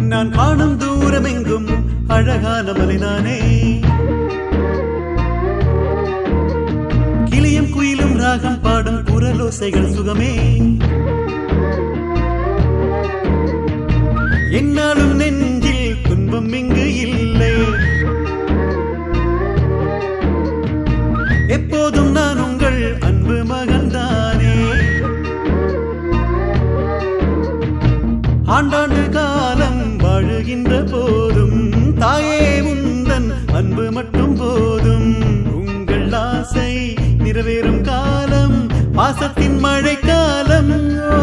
நான் காணும் தூரமெங்கும் அழகான மலைதானே கிளியும் குயிலும் ராகம் பாடும் குரலோசைகள் சுகமே என்னாலும் நெஞ்சில் துன்பம் இங்கு இல்லை எப்போதும் நான் உங்கள் அன்பு மகன்தானே ஆண்டாண்டு காலம் வாழுகின்ற போதும் தாயே உந்தன் அன்பு மட்டும் போதும் உங்கள் ஆசை நிறைவேறும் காலம் பாசத்தின் மழைக்காலம் ஓ.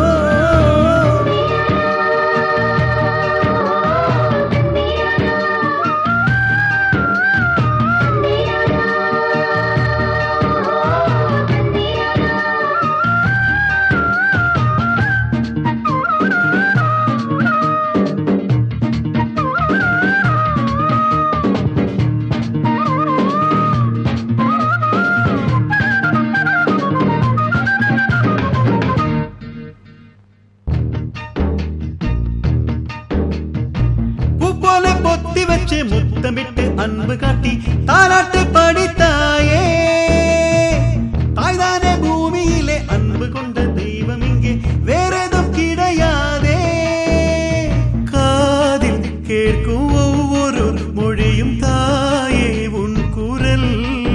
பூ போல பொத்தி வச்சு முத்தமிட்டு அன்பு காட்டி தாலாட்டு படித்தாயே தாய்தானே பூமியிலே அன்பு கொண்ட தெய்வம் இங்கே வேறெதும் கிடையாதே காதில் கேட்கும் ஒவ்வொரு மொழியும் தாயே உன் குரல்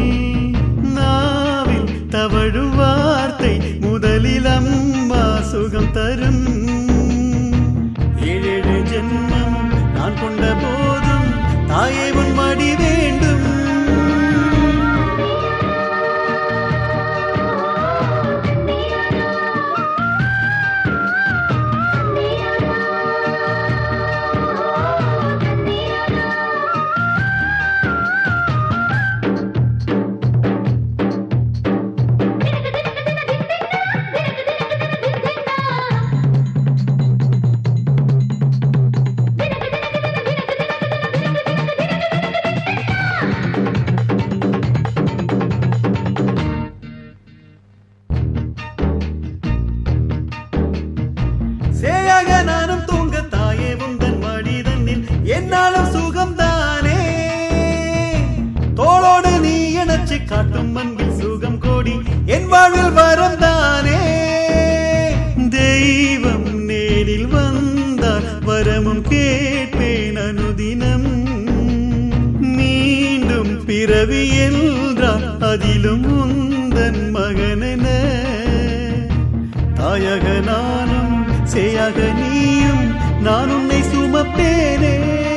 நாவில் தவழும் வார்த்தை முதலில் அம்மா சுகம் தரும் ஏழேழு ஜென்மம் நான் கொண்ட போதும் தாயே உன் மடி வேண்டும் சேயாக நானும் தூங்க தாயே உந்தன் மடி தன்னில் என்னாலும் சுகம்தானே தோளோடு நீ இணைச்சு காட்டும் அன்பில் சுகம் கோடி என் வாழ்வில் வரம் தானே தெய்வம் நேரில் வந்தால் வரமும் கேட்பேன் அனுதினம் மீண்டும் பிறவி என்றால் அதிலும் உந்தன் மகனென தாயக நானும் சேயாக நீயும் நான் உன்னை சுமப்பேனே